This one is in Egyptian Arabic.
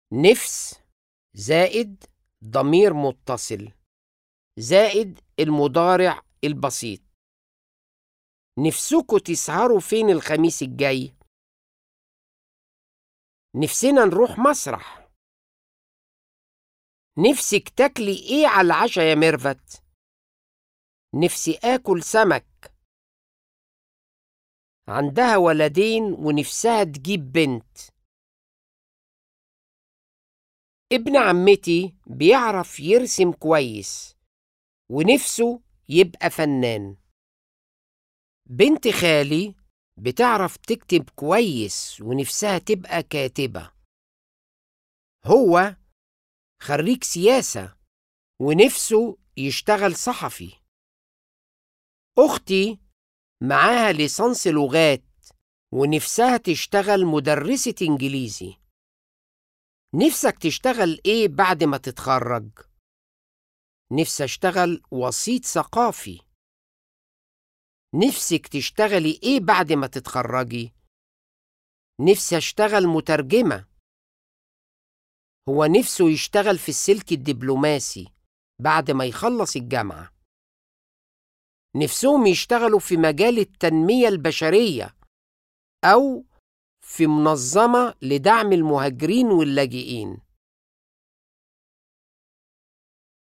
نفس زائد ضمير متصل زائد المضارع البسيط نفسكوا تسهروا فين الخميس الجاي؟ نفسنا نروح مسرح نفسك تاكلي ايه على العشاء يا ميرفت؟ نفسي اكل سمك عندها ولدين ونفسها تجيب بنت ابن عمتي بيعرف يرسم كويس ونفسه يبقى فنان بنت خالي بتعرف تكتب كويس ونفسها تبقى كاتبة هو خريج سياسة ونفسه يشتغل صحفي أختي معاها ليسانس لغات ونفسها تشتغل مدرسة إنجليزي نفسك تشتغل إيه بعد ما تتخرج؟ نفسي أشتغل وسيط ثقافي نفسك تشتغلي إيه بعد ما تتخرجي؟ نفسي أشتغل مترجمة هو نفسه يشتغل في السلك الدبلوماسي بعد ما يخلص الجامعة نفسهم يشتغلوا في مجال التنمية البشرية أو في منظمة لدعم المهاجرين واللاجئين